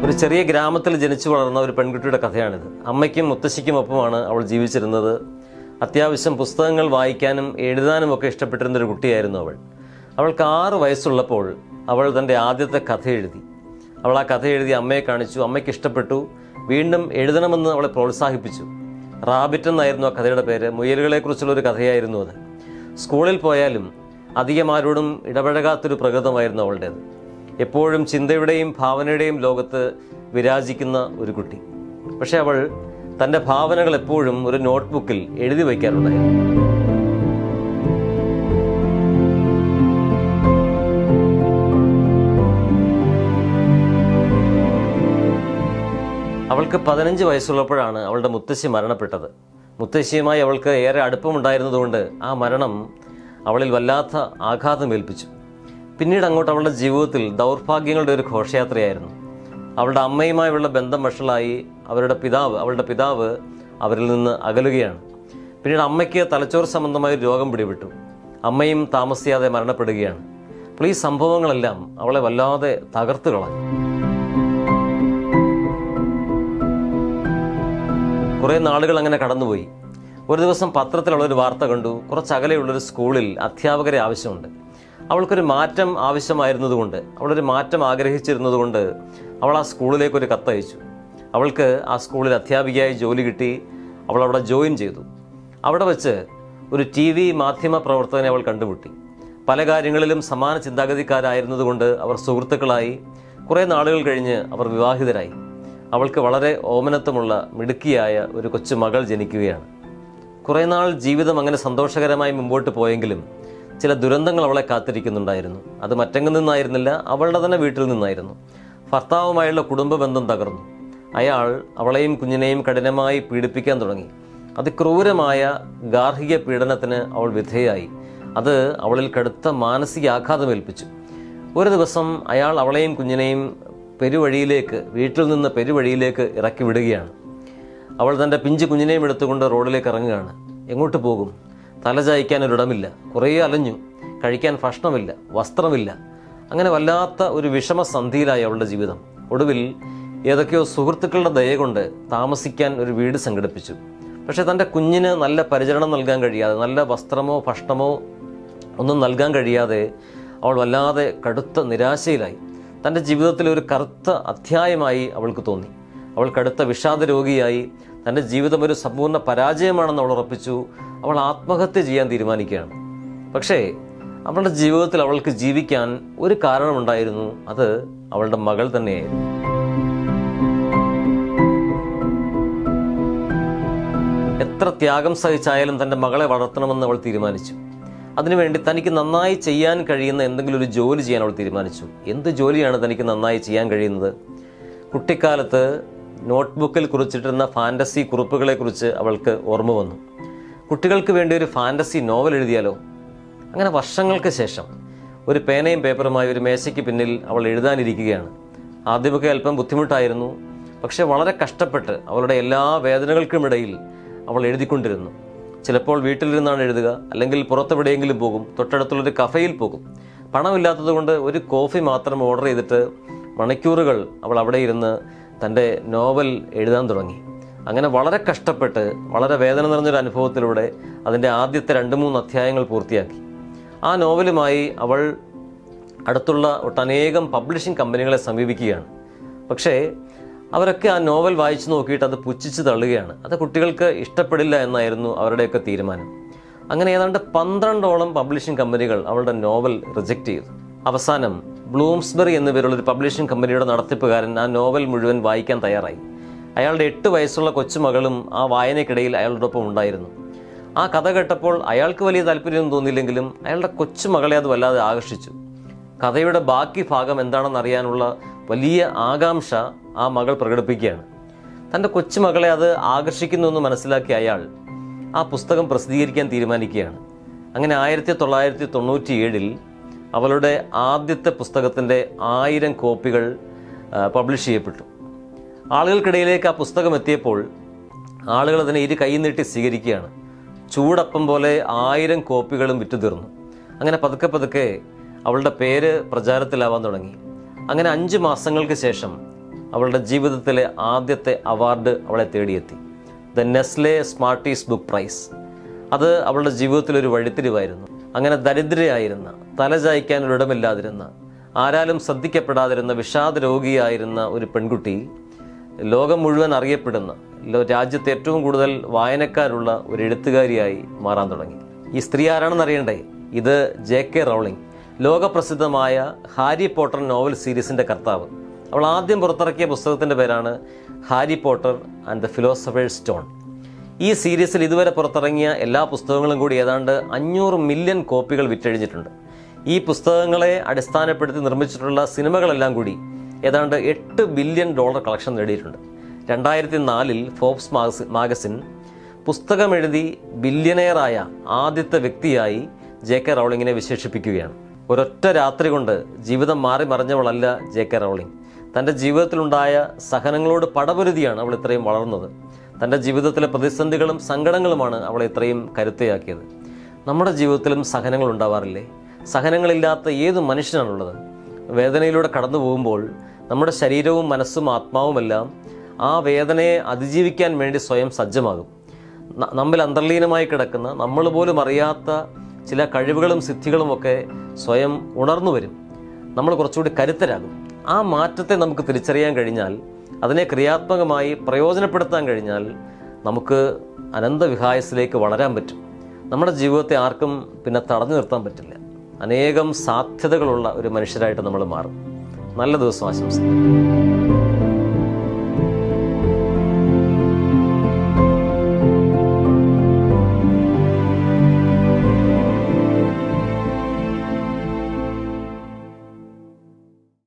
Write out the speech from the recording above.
ഒരു ചെറിയ ഗ്രാമത്തിൽ ജനിച്ചു വളർന്ന ഒരു പെൺകുട്ടിയുടെ കഥയാണിത് അമ്മയ്ക്കും മുത്തശ്ശിക്കും ഒപ്പമാണ് അവൾ ജീവിച്ചിരുന്നത് അത്യാവശ്യം പുസ്തകങ്ങൾ വായിക്കാനും എഴുതാനും ഒക്കെ ഇഷ്ടപ്പെട്ടിരുന്ന ഒരു കുട്ടിയായിരുന്നു അവൾ അവൾക്ക് ആറ് വയസ്സുള്ളപ്പോൾ അവൾ തൻ്റെ ആദ്യത്തെ കഥ എഴുതി അവൾ ആ കഥ എഴുതി അമ്മയെ കാണിച്ചു അമ്മയ്ക്ക് ഇഷ്ടപ്പെട്ടു വീണ്ടും എഴുതണമെന്ന് അവളെ പ്രോത്സാഹിപ്പിച്ചു റാബിറ്റ് എന്നായിരുന്നു ആ കഥയുടെ പേര് മുയലുകളെക്കുറിച്ചുള്ള ഒരു കഥയായിരുന്നു അത് സ്കൂളിൽ പോയാലും അധികം ആരോടും ഇടപഴകാത്തൊരു പ്രകൃതമായിരുന്നു അവളുടേത് എപ്പോഴും ചിന്തയുടെയും ഭാവനയുടെയും ലോകത്ത് വിരാജിക്കുന്ന ഒരു കുട്ടി പക്ഷെ അവൾ തൻ്റെ ഭാവനകൾ എപ്പോഴും ഒരു നോട്ട്ബുക്കിൽ എഴുതി വയ്ക്കാറുണ്ടായിരുന്നു അവൾക്ക് പതിനഞ്ച് വയസ്സുള്ളപ്പോഴാണ് അവളുടെ മുത്തശ്ശി മരണപ്പെട്ടത് മുത്തശ്ശിയുമായി അവൾക്ക് ഏറെ അടുപ്പമുണ്ടായിരുന്നതുകൊണ്ട് ആ മരണം അവളിൽ വല്ലാത്ത ആഘാതമേൽപ്പിച്ചു പിന്നീട് അങ്ങോട്ട് അവളുടെ ജീവിതത്തിൽ ദൗർഭാഗ്യങ്ങളുടെ ഒരു ഘോഷയാത്രയായിരുന്നു അവളുടെ അമ്മയുമായുള്ള ബന്ധം വഷളായി അവരുടെ പിതാവ് അവളുടെ പിതാവ് അവരിൽ നിന്ന് അകലുകയാണ് പിന്നീട് അമ്മയ്ക്ക് തലച്ചോറ് സംബന്ധമായ ഒരു രോഗം പിടിപെട്ടു അമ്മയും താമസിയാതെ മരണപ്പെടുകയാണ് അപ്പോൾ ഈ സംഭവങ്ങളെല്ലാം അവളെ വല്ലാതെ തകർത്ത് കളഞ്ഞു കുറേ നാളുകൾ അങ്ങനെ കടന്നുപോയി ഒരു ദിവസം പത്രത്തിലുള്ള ഒരു വാർത്ത കണ്ടു കുറച്ച് അകലെയുള്ളൊരു സ്കൂളിൽ അധ്യാപകരെ ആവശ്യമുണ്ട് അവൾക്കൊരു മാറ്റം ആവശ്യമായിരുന്നതുകൊണ്ട് അവളൊരു മാറ്റം ആഗ്രഹിച്ചിരുന്നതുകൊണ്ട് അവൾ ആ സ്കൂളിലേക്ക് ഒരു കത്തയച്ചു അവൾക്ക് ആ സ്കൂളിൽ അധ്യാപികയായി ജോലി കിട്ടി അവൾ അവിടെ ജോയിൻ ചെയ്തു അവിടെ വെച്ച് ഒരു ടി വി മാധ്യമ പ്രവർത്തകനെ അവൾ കണ്ടുമുട്ടി പല കാര്യങ്ങളിലും സമാന ചിന്താഗതിക്കാരായിരുന്നതുകൊണ്ട് അവർ സുഹൃത്തുക്കളായി കുറേ നാളുകൾ കഴിഞ്ഞ് അവർ വിവാഹിതരായി അവൾക്ക് വളരെ ഓമനത്വമുള്ള മിടുക്കിയായ ഒരു കൊച്ചു മകൾ ജനിക്കുകയാണ് കുറേ നാൾ ജീവിതം അങ്ങനെ സന്തോഷകരമായി മുമ്പോട്ട് പോയെങ്കിലും ചില ദുരന്തങ്ങൾ അവളെ കാത്തിരിക്കുന്നുണ്ടായിരുന്നു അത് മറ്റെങ്ങു നിന്നായിരുന്നില്ല അവളുടെ തന്നെ വീട്ടിൽ നിന്നായിരുന്നു ഭർത്താവുമായുള്ള കുടുംബ ബന്ധം തകർന്നു അയാൾ അവളെയും കുഞ്ഞിനെയും കഠിനമായി പീഡിപ്പിക്കാൻ തുടങ്ങി അതിക്രൂരമായ ഗാർഹിക പീഡനത്തിന് അവൾ വിധേയായി അത് അവളിൽ കടുത്ത മാനസിക ആഘാതമേൽപ്പിച്ചു ഒരു ദിവസം അയാൾ അവളെയും കുഞ്ഞിനെയും പെരുവഴിയിലേക്ക് വീട്ടിൽ നിന്ന് പെരുവഴിയിലേക്ക് ഇറക്കി വിടുകയാണ് അവൾ തൻ്റെ പിഞ്ചു കുഞ്ഞിനെയും എടുത്തുകൊണ്ട് റോഡിലേക്ക് ഇറങ്ങുകയാണ് എങ്ങോട്ട് പോകും തലചായ്ക്കാൻ ഒരിടമില്ല കുറേ അലഞ്ഞു കഴിക്കാൻ ഭക്ഷണമില്ല വസ്ത്രമില്ല അങ്ങനെ വല്ലാത്ത ഒരു വിഷമസന്ധിയിലായി അവളുടെ ജീവിതം ഒടുവിൽ ഏതൊക്കെയോ സുഹൃത്തുക്കളുടെ ദയ കൊണ്ട് താമസിക്കാൻ ഒരു വീട് സംഘടിപ്പിച്ചു പക്ഷേ തൻ്റെ കുഞ്ഞിന് നല്ല പരിചരണം നൽകാൻ കഴിയാതെ നല്ല വസ്ത്രമോ ഭക്ഷണമോ ഒന്നും നൽകാൻ കഴിയാതെ അവൾ വല്ലാതെ കടുത്ത നിരാശയിലായി തൻ്റെ ജീവിതത്തിലെ ഒരു കറുത്ത അധ്യായമായി അവൾക്ക് തോന്നി അവൾ കടുത്ത വിഷാദ രോഗിയായി തൻ്റെ ജീവിതം ഒരു സമ്പൂർണ്ണ പരാജയമാണെന്ന് അവൾ ഉറപ്പിച്ചു അവൾ ആത്മഹത്യ ചെയ്യാൻ തീരുമാനിക്കുകയാണ് പക്ഷേ അവളുടെ ജീവിതത്തിൽ അവൾക്ക് ജീവിക്കാൻ ഒരു കാരണമുണ്ടായിരുന്നു അത് അവളുടെ മകൾ തന്നെയായിരുന്നു എത്ര ത്യാഗം സഹിച്ചായാലും തൻ്റെ മകളെ വളർത്തണമെന്ന് അവൾ തീരുമാനിച്ചു അതിനുവേണ്ടി തനിക്ക് നന്നായി ചെയ്യാൻ കഴിയുന്ന എന്തെങ്കിലും ഒരു ജോലി ചെയ്യാൻ അവൾ തീരുമാനിച്ചു എന്ത് ജോലിയാണ് തനിക്ക് നന്നായി ചെയ്യാൻ കഴിയുന്നത് കുട്ടിക്കാലത്ത് നോട്ട്ബുക്കിൽ കുറിച്ചിട്ടിരുന്ന ഫാൻറ്റസി കുറിപ്പുകളെക്കുറിച്ച് അവൾക്ക് ഓർമ്മ വന്നു കുട്ടികൾക്ക് വേണ്ടി ഒരു ഫാൻറ്റസി നോവൽ എഴുതിയാലോ അങ്ങനെ വർഷങ്ങൾക്ക് ശേഷം ഒരു പേനയും പേപ്പറുമായി ഒരു മേശയ്ക്ക് പിന്നിൽ അവൾ എഴുതാനിരിക്കുകയാണ് ആദ്യമൊക്കെ അല്പം ബുദ്ധിമുട്ടായിരുന്നു പക്ഷെ വളരെ കഷ്ടപ്പെട്ട് അവളുടെ എല്ലാ വേദനകൾക്കുമിടയിൽ അവൾ എഴുതിക്കൊണ്ടിരുന്നു ചിലപ്പോൾ വീട്ടിലിരുന്നാണ് എഴുതുക അല്ലെങ്കിൽ പുറത്തെവിടെയെങ്കിലും പോകും തൊട്ടടുത്തുള്ളൊരു കഫയിൽ പോകും പണമില്ലാത്തതുകൊണ്ട് ഒരു കോഫി മാത്രം ഓർഡർ ചെയ്തിട്ട് മണിക്കൂറുകൾ അവൾ അവിടെ ഇരുന്ന് തൻ്റെ നോവൽ എഴുതാൻ തുടങ്ങി അങ്ങനെ വളരെ കഷ്ടപ്പെട്ട് വളരെ വേദന നിറഞ്ഞൊരു അനുഭവത്തിലൂടെ അതിൻ്റെ ആദ്യത്തെ രണ്ട് മൂന്ന് അധ്യായങ്ങൾ പൂർത്തിയാക്കി ആ നോവലുമായി അവൾ അടുത്തുള്ള ഒട്ടനേകം പബ്ലിഷിംഗ് കമ്പനികളെ സമീപിക്കുകയാണ് പക്ഷേ അവരൊക്കെ ആ നോവൽ വായിച്ചു നോക്കിയിട്ട് അത് പുച്ഛിച്ച് തള്ളുകയാണ് അത് കുട്ടികൾക്ക് ഇഷ്ടപ്പെടില്ല എന്നായിരുന്നു അവരുടെയൊക്കെ തീരുമാനം അങ്ങനെ ഏതാണ്ട് പന്ത്രണ്ടോളം പബ്ലിഷിംഗ് കമ്പനികൾ അവളുടെ നോവൽ റിജക്റ്റ് ചെയ്തു അവസാനം ബ്ലൂംസ്ബെറി എന്ന പേരുള്ള ഒരു പബ്ലിഷിംഗ് കമ്പനിയുടെ നടത്തിപ്പുകാരൻ ആ നോവൽ മുഴുവൻ വായിക്കാൻ തയ്യാറായി അയാളുടെ എട്ട് വയസ്സുള്ള കൊച്ചുമകളും ആ വായനയ്ക്കിടയിൽ അയാളോടൊപ്പം ഉണ്ടായിരുന്നു ആ കഥ കേട്ടപ്പോൾ അയാൾക്ക് വലിയ താല്പര്യം തോന്നിയില്ലെങ്കിലും അയാളുടെ കൊച്ചുമകളെ അത് വല്ലാതെ ആകർഷിച്ചു കഥയുടെ ബാക്കി ഭാഗം എന്താണെന്ന് അറിയാനുള്ള വലിയ ആകാംക്ഷ ആ മകൾ പ്രകടിപ്പിക്കുകയാണ് തൻ്റെ കൊച്ചുമകളെ അത് ആകർഷിക്കുന്നു എന്ന് മനസ്സിലാക്കിയ അയാൾ ആ പുസ്തകം പ്രസിദ്ധീകരിക്കാൻ തീരുമാനിക്കുകയാണ് അങ്ങനെ ആയിരത്തി തൊള്ളായിരത്തി തൊണ്ണൂറ്റി ഏഴിൽ അവളുടെ ആദ്യത്തെ പുസ്തകത്തിൻ്റെ ആയിരം കോപ്പികൾ ആ, പബ്ലിഷ് ചെയ്യപ്പെട്ടു ആളുകൾക്കിടയിലേക്ക് ആ പുസ്തകം എത്തിയപ്പോൾ ആളുകൾ അതിനെ ഇരു കൈ നീട്ടി സ്വീകരിക്കുകയാണ് ചൂടപ്പം പോലെ ആയിരം കോപ്പികളും വിറ്റു തീർന്നു അങ്ങനെ പതുക്കെ പതുക്കെ അവളുടെ പേര് പ്രചാരത്തിലാവാൻ തുടങ്ങി അങ്ങനെ അഞ്ച് മാസങ്ങൾക്ക് ശേഷം അവളുടെ ജീവിതത്തിലെ ആദ്യത്തെ അവാർഡ് അവളെ തേടിയെത്തി the Nestle Smarties book prize അത് അവളുടെ ജീവിതത്തിലൊരു വഴിത്തിരിവായിരുന്നു അങ്ങനെ ദരിദ്രയായിരുന്ന തലചായ്ക്കാൻ ഒരിടമില്ലാതിരുന്ന ആരാലും ശ്രദ്ധിക്കപ്പെടാതിരുന്ന വിഷാദ രോഗിയായിരുന്ന ഒരു പെൺകുട്ടി ലോകം മുഴുവൻ അറിയപ്പെടുന്ന ലോ- രാജ്യത്ത് ഏറ്റവും കൂടുതൽ വായനക്കാരുള്ള ഒരു എഴുത്തുകാരിയായി മാറാൻ തുടങ്ങി ഈ സ്ത്രീ ആരാണെന്ന് അറിയണ്ടേ ഇത് ജെ കെ റൗളിംഗ് ലോകപ്രസിദ്ധമായ ഹാരി പോട്ടർ നോവൽ സീരീസിന്റെ കർത്താവ് അവൾ ആദ്യം പുറത്തിറക്കിയ പുസ്തകത്തിന്റെ പേരാണ് Harry Potter and the philosopher's stone ഈ സീരീസിൽ ഇതുവരെ പുറത്തിറങ്ങിയ എല്ലാ പുസ്തകങ്ങളും കൂടി ഏതാണ്ട് അഞ്ഞൂറ് മില്യൺ കോപ്പികൾ വിറ്റഴിഞ്ഞിട്ടുണ്ട് ഈ പുസ്തകങ്ങളെ അടിസ്ഥാനപ്പെടുത്തി നിർമ്മിച്ചിട്ടുള്ള സിനിമകളെല്ലാം കൂടി ഏതാണ്ട് എട്ട് ബില്യൺ ഡോളർ കളക്ഷൻ നേടിയിട്ടുണ്ട് രണ്ടായിരത്തി നാലിൽ ഫോബ്സ് മാഗസി മാഗസിൻ പുസ്തകം എഴുതി ബില്യനെയറായ ആദ്യത്തെ വ്യക്തിയായി ജെ കെ റൗളിങ്ങിനെ വിശേഷിപ്പിക്കുകയാണ് ഒരൊറ്റ രാത്രി കൊണ്ട് ജീവിതം മാറി മറിഞ്ഞവളല്ല ജെ കെ റൗളിംഗ് തൻ്റെ ജീവിതത്തിലുണ്ടായ സഹനങ്ങളോട് പടപൊരുതിയാണ് അവൾ ഇത്രയും വളർന്നത് തൻ്റെ ജീവിതത്തിലെ പ്രതിസന്ധികളും സങ്കടങ്ങളുമാണ് അവളെ ഇത്രയും കരുത്തയാക്കിയത് നമ്മുടെ ജീവിതത്തിലും സഹനങ്ങൾ ഉണ്ടാവാറില്ലേ സഹനങ്ങളില്ലാത്ത ഏത് മനുഷ്യനാണുള്ളത് വേദനയിലൂടെ കടന്നു പോകുമ്പോൾ നമ്മുടെ ശരീരവും മനസ്സും ആത്മാവുമെല്ലാം ആ വേദനയെ അതിജീവിക്കാൻ വേണ്ടി സ്വയം സജ്ജമാകും ന- നമ്മിൽ അന്തർലീനമായി കിടക്കുന്ന നമ്മൾ പോലും അറിയാത്ത ചില കഴിവുകളും സിദ്ധികളും ഒക്കെ സ്വയം ഉണർന്നു വരും നമ്മൾ കുറച്ചുകൂടി കരുത്തരാകും ആ മാറ്റത്തെ നമുക്ക് തിരിച്ചറിയാൻ കഴിഞ്ഞാൽ അതിനെ ക്രിയാത്മകമായി പ്രയോജനപ്പെടുത്താൻ കഴിഞ്ഞാൽ നമുക്ക് അനന്തവിഹായസിലേക്ക് വളരാൻ പറ്റും നമ്മുടെ ജീവിതത്തെ ആർക്കും പിന്നെ തടഞ്ഞു നിർത്താൻ പറ്റില്ല അനേകം സാധ്യതകളുള്ള ഒരു മനുഷ്യരായിട്ട് നമ്മൾ മാറും നല്ല ദിവസം ആശംസിക്കുന്നു